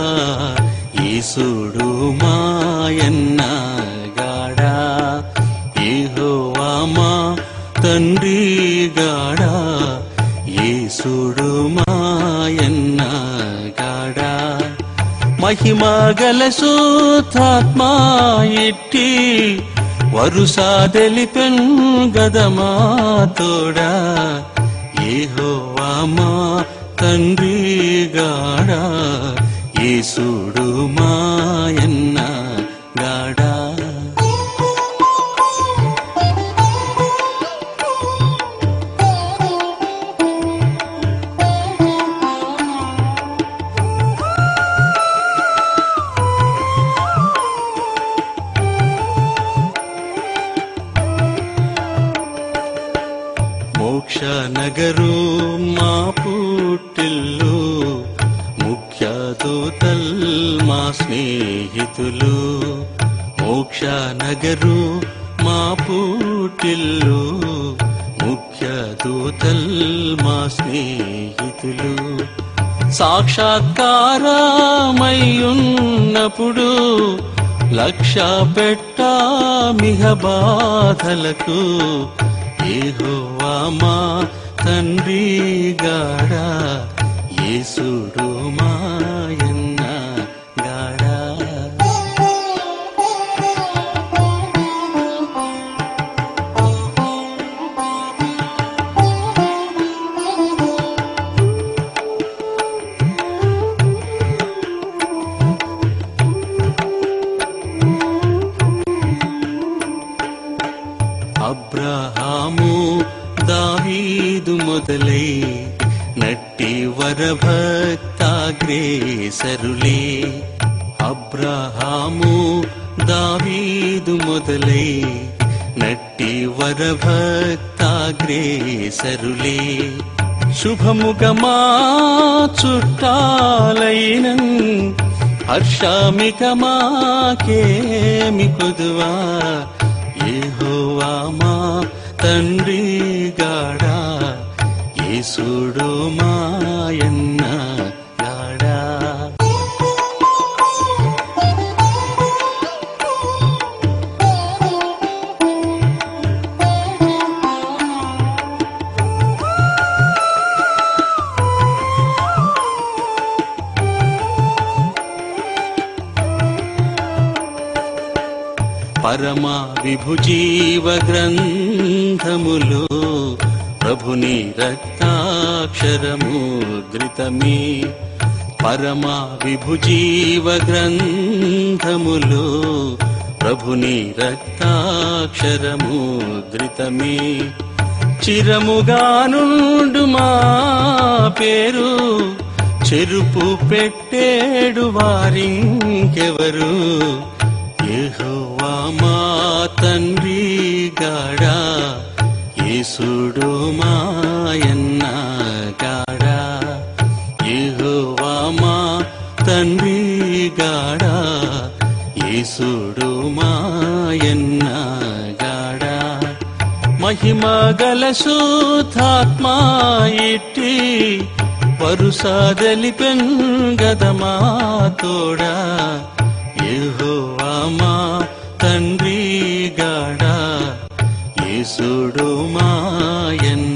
ఈసుడు మాయన్న గాడా ఏహోవా మా తండ్రి గాడా ఈసుడు మాయన్న గాడా మహిమగల శుద్ధాత్మా ఇట్టి వరుస తెలిపెన్ గదమా తోడా ఏహోవా మా తండ్రి గాడా ఏసుడు మాయన్న గాడా మోక్ష నగరు మా పుట్టిల్లు ముఖ్య దూతల్ మా స్నేహితులు మోక్ష నగరు మా పుట్టిల్లు ముఖ్య దూతల్ మా స్నేహితులు సాక్షాత్కారమయ్యున్నప్పుడు లక్ష పెట్టామిహ బాధలకు ఏహోవా మా తండ్రి గాడా యేసుడు మాయన్న గాడా అబ్రహాము దావీదు మొదలై నట్టి వరభక్తాగ్రేసరులే అబ్రహాము దావీదు మొదలై నట్టి వరభక్తాగ్రేసరులే శుభముగమా చుట్టాలైనన్ హర్షామికమాకేమి కొదువా ఏహోవా మా తండ్రి గాడా యేసుడు మాయన్న గాడా పరమ విభుజీవ గ్రంథములు ప్రభుని రక్తాక్షరముద్రితమే పరమ విభుజీవ గ్రంథములు ప్రభుని రక్తాక్షరముద్రితమే చిరముగా నుండు మా పేరు చెరుపు పెట్టేడు వారింకెవరు యెహోవా మా తండ్రి గాడా యేసుడు మాయన్న గాడా యెహోవా మా తండ్రి గాడా యేసుడు మాయన్న గాడా మహిమగల శుద్ధాత్మా ఇట్టి వరుసదలిపెన్ గదమా తోడా యెహోవా మా తండ్రి గాడా యేసుడు మాయన్న